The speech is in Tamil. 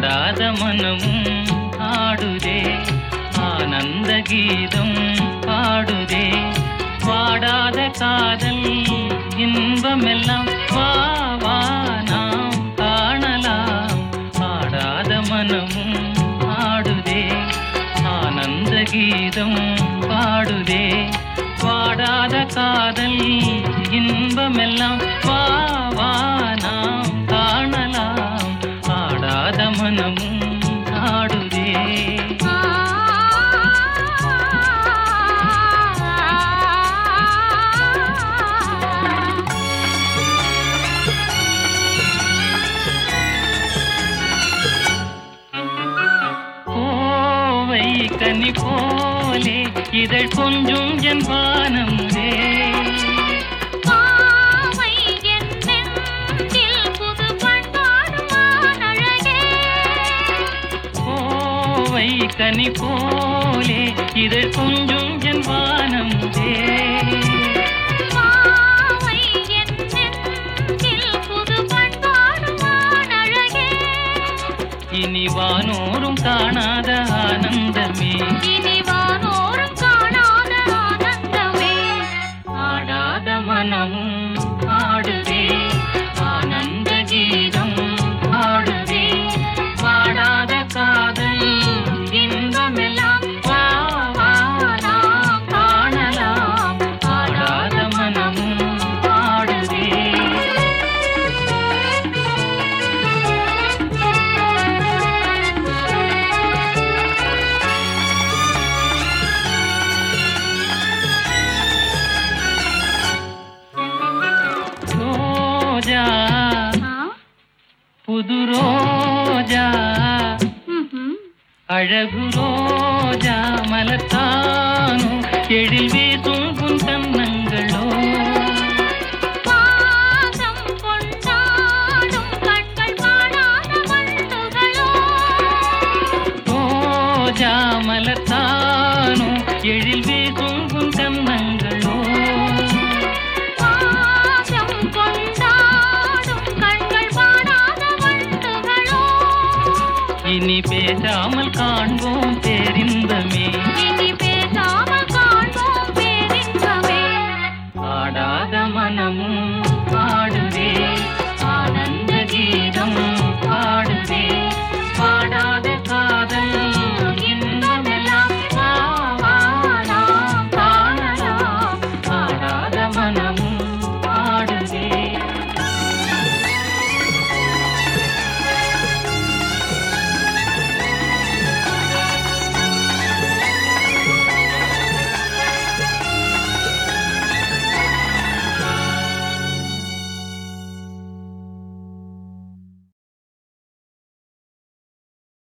ஆடாத மனமும் ஆடுதே ஆனந்த கீதம் பாடுதே வாடாத காதல் இன்பமெல்லாம் வா வா நாம் காணலாம் ஆடாத மனமும் ஆடுதே ஆனந்த கீதம் பாடுதே வாடாத காதல் இன்பமெல்லாம் வா வா நாம் காணலாம் ஆடாத மனமும் ஆடுதே கோவை கனி போலே இதழ் கொஞ்சும் என் வானமுதே பாவை என் நெஞ்சில் புது பண்பாடும் வானழகே. கோவை கனி போலே இதழ் கொஞ்சும் என் வானமுதே பாவை என் நெஞ்சில் புது பண்பாடும் வானழகே. இனி வானோரும் காணாத ஆனந்தமே இனி வானோரும் காணாத ஆனந்தமே. ஆடாத மனமும் ஆடுதே ஆனந்த கீதம் ஆடுதே வாடாத காதல் இன்பமெல்லாம் வா வா நாம் காணலாம் ஆடாத மனமும் ஆடுதே ரோஜா ஆ? புது ரோஜா ம்ஹும். அழகு ரோஜா மலத்தானோ எழில் வீசும் புன் கன்னங்களோ பாசம் கொண்டாடும் கண்கள் காணாத வண்டுகளோ. ரோஜா மலத்தானோ எழில் வீசும் புன் கன்னங்களோ பாசம் கொண்டாடும் கண்கள் காணாத வண்டுகளோ. இனி பேசாமல் காண்போம் பேரின்பமே